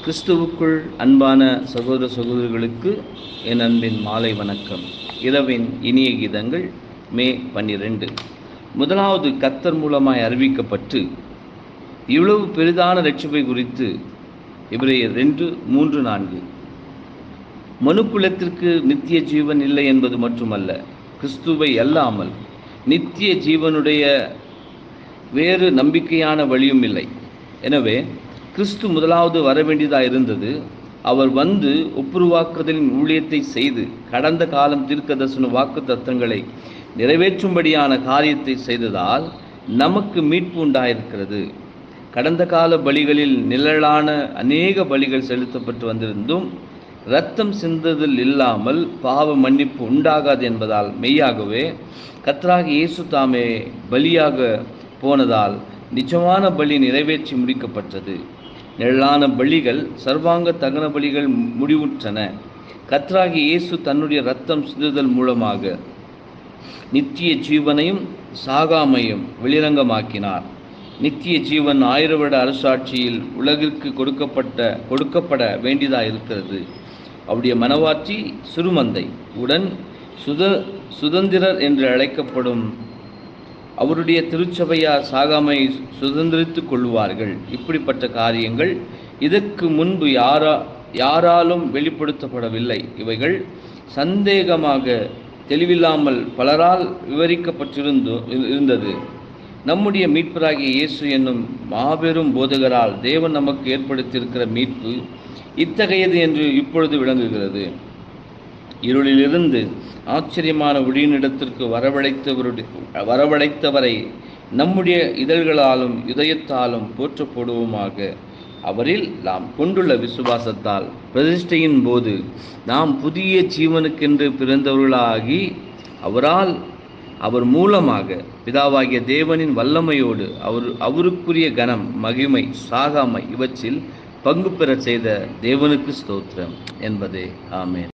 கிறிஸ்துவுக்குள் அன்பான சகோதர சகோதரிகளுக்கு என் அன்பின் மாலை வணக்கம் இரவின் இனிய கீதங்கள் மே பன்னிரெண்டு முதலாவது கத்தர் மூலமாய் அறிவிக்கப்பட்டு இவ்வளவு பெரிதான ரட்சிப்பை குறித்து இவரையர் ரெண்டு மூன்று நான்கு மனுக்குலத்திற்கு நித்திய ஜீவன் இல்லை என்பது மட்டுமல்ல கிறிஸ்துவை அல்லாமல் நித்திய ஜீவனுடைய வேறு நம்பிக்கையான வழியும் இல்லை எனவே கிறிஸ்து முதலாவது வர வேண்டியதாக இருந்தது அவர் வந்து ஒப்புருவாக்குதலின் ஊழியத்தை செய்து கடந்த காலம் தீர்க்க தரிசன வாக்கு தத்தங்களை நிறைவேற்றும்படியான காரியத்தை செய்ததால் நமக்கு மீட்பு உண்டாயிருக்கிறது கடந்த கால பலிகளில் நிழலான அநேக பலிகள் செலுத்தப்பட்டு வந்திருந்தும் இரத்தம் சிந்துதல் இல்லாமல் பாவ மன்னிப்பு உண்டாகாது என்பதால் மெய்யாகவே கத்ராக இயேசு தாமே பலியாக போனதால் நிஜமான பலி நிறைவேற்றி முடிக்கப்பட்டது நிழலான பலிகள் சர்வாங்க தகன பலிகள் முடிவுற்றன கத்ராகி இயேசு தன்னுடைய இரத்தம் சிந்துதல் மூலமாக நித்திய ஜீவனையும் சாகாமையும் வெளிரங்கமாக்கினார் நித்திய ஜீவன் ஆயிர வருட அரசாட்சியில் உலகிற்கு கொடுக்கப்பட்ட கொடுக்கப்பட வேண்டியதாக இருக்கிறது அவருடைய மனவாட்சி சிறுமந்தை உடன் சுத சுதந்திரர் என்று அழைக்கப்படும் அவருடைய திருச்சபையார் சாகாமை சுதந்திரித்துக் கொள்வார்கள் இப்படிப்பட்ட காரியங்கள் இதற்கு முன்பு யாரா யாராலும் வெளிப்படுத்தப்படவில்லை இவைகள் சந்தேகமாக தெளிவில்லாமல் பலரால் விவரிக்கப்பட்டிருந்து இருந்தது நம்முடைய மீட்பராகிய இயேசு என்னும் மாபெரும் போதகரால் தேவன் நமக்கு ஏற்படுத்தியிருக்கிற மீட்பு இத்தகையது என்று இப்பொழுது விளங்குகிறது இருளிலிருந்து ஆச்சரியமான ஒளியினிடத்திற்கு வரவழைத்தவருடைய வரவழைத்தவரை நம்முடைய இதழ்களாலும் இதயத்தாலும் போற்றப்படுவோமாக அவரில் நாம் கொண்டுள்ள விசுவாசத்தால் பிரதிஷ்டையின் போது நாம் புதிய ஜீவனுக்கென்று பிறந்தவர்களாகி அவரால் அவர் மூலமாக பிதாவாகிய தேவனின் வல்லமையோடு அவர் அவருக்குரிய கனம் மகிமை சாகாமை இவற்றில் பங்கு பெற செய்த தேவனுக்கு ஸ்தோத்திரம் என்பதே ஆமேன்